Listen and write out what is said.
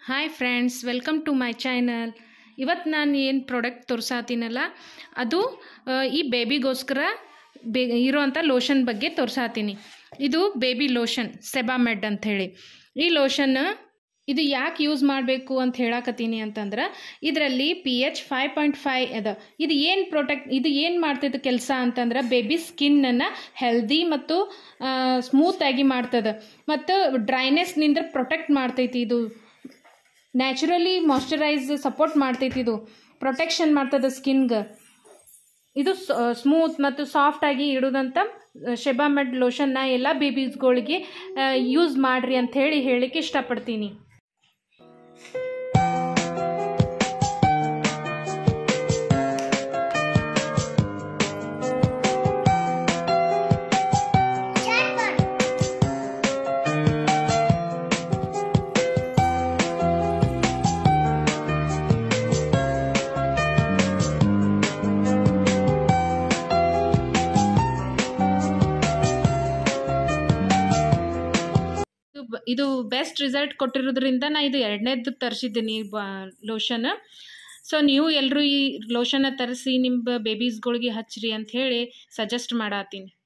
hi friends welcome to my channel ಇವತ್ತು ನಾನು ಏನು ಪ್ರಾಡಕ್ಟ್ ತೋರ್ಸಾತೀನಲ್ಲ ಅದು ಆ, ಈ ಬೇಬಿಗೋಸ್ಕರ ಬೇ ಇರೋವಂಥ ಲೋಷನ್ ಬಗ್ಗೆ ತೋರ್ಸಾತೀನಿ ಇದು ಬೇಬಿ ಲೋಷನ್ ಸೆಬಾಮೆಡ್ ಅಂಥೇಳಿ ಈ ಲೋಷನ್ ಇದು ಯಾಕೆ ಯೂಸ್ ಮಾಡಬೇಕು ಅಂತ ಹೇಳಕತ್ತೀನಿ ಅಂತಂದ್ರೆ ಇದರಲ್ಲಿ P H five point five ಅದ ಇದು ಏನು ಪ್ರೊಟೆಕ್ಟ್ ಇದು ಏನು ಮಾಡ್ತದೆ ಕೆಲಸ ಅಂತಂದ್ರೆ ಬೇಬಿ ಸ್ಕಿನ್ನನ್ನು ಹೆಲ್ದಿ ಮತ್ತು ಸ್ಮೂತಾಗಿ ಮಾಡ್ತದೆ ಮತ್ತು ಡ್ರೈನೆಸ್ನಿಂದ ಪ್ರೊಟೆಕ್ಟ್ ಮಾಡ್ತೈತಿ ಇದು ನ್ಯಾಚುರಲಿ ಮಾಯ್ಶ್ಚರೈಸ್ ಸಪೋರ್ಟ್ ಮಾಡ್ತೈತಿ ಇದು ಪ್ರೊಟೆಕ್ಷನ್ ಮಾಡ್ತದೆ ಸ್ಕಿನ್ಗೆ ಇದು ಸ್ಮೂತ್ ಮತ್ತು ಸಾಫ್ಟಾಗಿ ಇಡೋದಂತ ಶೆಬಾಮೆಡ್ ಲೋಷನ್ನ ಎಲ್ಲ ಬೇಬೀಸ್ಗಳಿಗೆ ಯೂಸ್ ಮಾಡಿರಿ ಅಂತ ಹೇಳಿ ಹೇಳಲಿಕ್ಕೆ ಇಷ್ಟಪಡ್ತೀನಿ ಇದು ಬ- ಇದು ಬೆಸ್ಟ್ ರಿಸಲ್ಟ್ ಕೊಟ್ಟಿರೋದ್ರಿಂದ ನಾ ಇದು ಎರಡನೇದು ತರಿಸಿದ್ದೀನಿ ಬ ಲೋಷನ್ ಸೊ ನೀವು ಎಲ್ಲರೂ ಈ ಲೋಷನ್ನ ತರಿಸಿ ನಿಮ್ಮ ಬೇಬೀಸ್ಗಳಿಗೆ ಹಚ್ಚಿರಿ ಅಂತ ಹೇಳಿ ಸಜೆಸ್ಟ್ ಮಾಡತ್ತೀನಿ